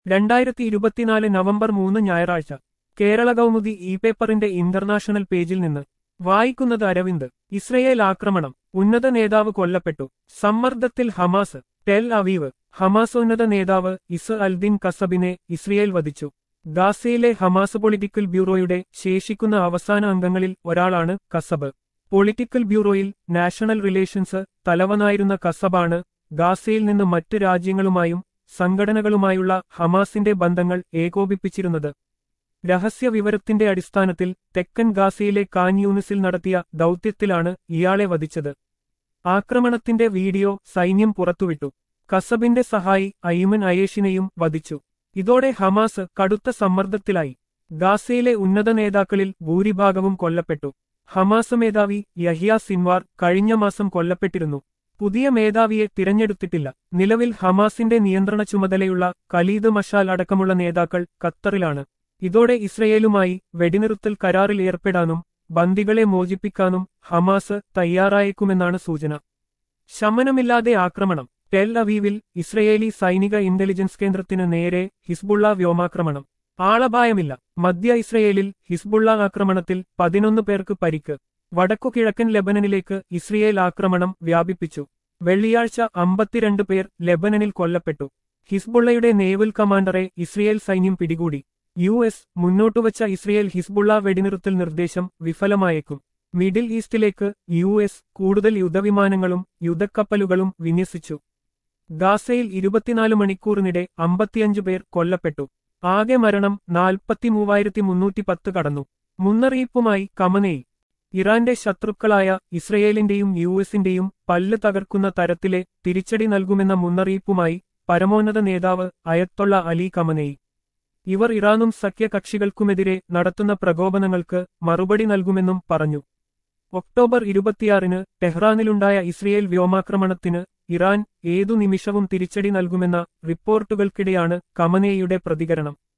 രണ്ടായിരത്തി ഇരുപത്തിനാല് നവംബർ മൂന്ന് ഞായറാഴ്ച കേരള കൗമുദി ഇ പേപ്പറിന്റെ ഇന്റർനാഷണൽ പേജിൽ നിന്ന് വായിക്കുന്നത് അരവിന്ദ് ഇസ്രയേൽ ആക്രമണം ഉന്നത നേതാവ് കൊല്ലപ്പെട്ടു സമ്മർദ്ദത്തിൽ ഹമാസ് ടെൽ അവീവ് ഹമാസ് ഉന്നത നേതാവ് ഇസ് അൽദിൻ കസബിനെ ഇസ്രയേൽ വധിച്ചു ഗാസയിലെ ഹമാസ് പൊളിറ്റിക്കൽ ബ്യൂറോയുടെ ശേഷിക്കുന്ന അവസാന അംഗങ്ങളിൽ ഒരാളാണ് കസബ് പൊളിറ്റിക്കൽ ബ്യൂറോയിൽ നാഷണൽ റിലേഷൻസ് തലവനായിരുന്ന കസബാണ് ഗാസയിൽ നിന്ന് മറ്റ് രാജ്യങ്ങളുമായും സംഘടനകളുമായുള്ള ഹമാസിന്റെ ബന്ധങ്ങൾ ഏകോപിപ്പിച്ചിരുന്നത് രഹസ്യ വിവരത്തിന്റെ അടിസ്ഥാനത്തിൽ തെക്കൻ ഗാസയിലെ കാൻ യൂണിസിൽ നടത്തിയ ദൗത്യത്തിലാണ് ഇയാളെ വധിച്ചത് ആക്രമണത്തിന്റെ വീഡിയോ സൈന്യം പുറത്തുവിട്ടു കസബിന്റെ സഹായി അയ്മൻ അയേഷിനെയും വധിച്ചു ഇതോടെ ഹമാസ് കടുത്ത സമ്മർദ്ദത്തിലായി ഗാസയിലെ ഉന്നത നേതാക്കളിൽ ഭൂരിഭാഗവും കൊല്ലപ്പെട്ടു ഹമാസ് മേധാവി യഹിയ സിൻവാർ കഴിഞ്ഞ മാസം കൊല്ലപ്പെട്ടിരുന്നു പുതിയ മേധാവിയെ തിരഞ്ഞെടുത്തിട്ടില്ല നിലവിൽ ഹമാസിന്റെ നിയന്ത്രണ ചുമതലയുള്ള ഖലീദ് മഷാൽ അടക്കമുള്ള നേതാക്കൾ ഖത്തറിലാണ് ഇതോടെ ഇസ്രയേലുമായി വെടിനിർത്തൽ കരാറിൽ ഏർപ്പെടാനും ബന്ദികളെ മോചിപ്പിക്കാനും ഹമാസ് തയ്യാറായേക്കുമെന്നാണ് സൂചന ശമനമില്ലാതെ ആക്രമണം ടെൽ അവീവിൽ ഇസ്രയേലി സൈനിക ഇന്റലിജൻസ് കേന്ദ്രത്തിന് നേരെ ഹിസ്ബുള്ള വ്യോമാക്രമണം ആളപായമില്ല മധ്യ ഇസ്രയേലിൽ ഹിസ്ബുള്ള ആക്രമണത്തിൽ പതിനൊന്ന് പേർക്ക് പരിക്ക് വടക്കുകിഴക്കൻ ലെബനനിലേക്ക് ഇസ്രയേൽ ആക്രമണം വ്യാപിപ്പിച്ചു വെള്ളിയാഴ്ച അമ്പത്തിരണ്ട് പേർ ലെബനനിൽ കൊല്ലപ്പെട്ടു ഹിസ്ബുള്ളയുടെ നേവൽ കമാൻഡറെ ഇസ്രയേൽ സൈന്യം പിടികൂടി യു എസ് മുന്നോട്ടുവച്ച ഇസ്രയേൽ ഹിസ്ബുള്ള വെടിനിർത്തൽ നിർദ്ദേശം വിഫലമായേക്കും മിഡിൽ ഈസ്റ്റിലേക്ക് യു എസ് കൂടുതൽ യുദ്ധവിമാനങ്ങളും യുദ്ധക്കപ്പലുകളും വിന്യസിച്ചു ഗാസയിൽ ഇരുപത്തിനാല് മണിക്കൂറിനിടെ അമ്പത്തിയഞ്ച് പേർ കൊല്ലപ്പെട്ടു ആകെ മരണം നാൽപ്പത്തിമൂവായിരത്തി മുന്നൂറ്റി പത്ത് കടന്നു മുന്നറിയിപ്പുമായി കമനേയി ഇറാന്റെ ശത്രുക്കളായ ഇസ്രയേലിന്റെയും യു എസിന്റെയും പല്ല് തകർക്കുന്ന തരത്തിലെ തിരിച്ചടി നൽകുമെന്ന മുന്നറിയിപ്പുമായി പരമോന്നത നേതാവ് അയത്തൊള്ള അലി കമനേയി ഇവർ ഇറാനും സഖ്യകക്ഷികൾക്കുമെതിരെ നടത്തുന്ന പ്രകോപനങ്ങൾക്ക് മറുപടി നൽകുമെന്നും പറഞ്ഞു ഒക്ടോബർ ഇരുപത്തിയാറിന് ടെഹ്റാനിലുണ്ടായ ഇസ്രയേൽ വ്യോമാക്രമണത്തിന് ഇറാൻ ഏതു നിമിഷവും തിരിച്ചടി നൽകുമെന്ന റിപ്പോർട്ടുകൾക്കിടെയാണ് കമനേയുടെ പ്രതികരണം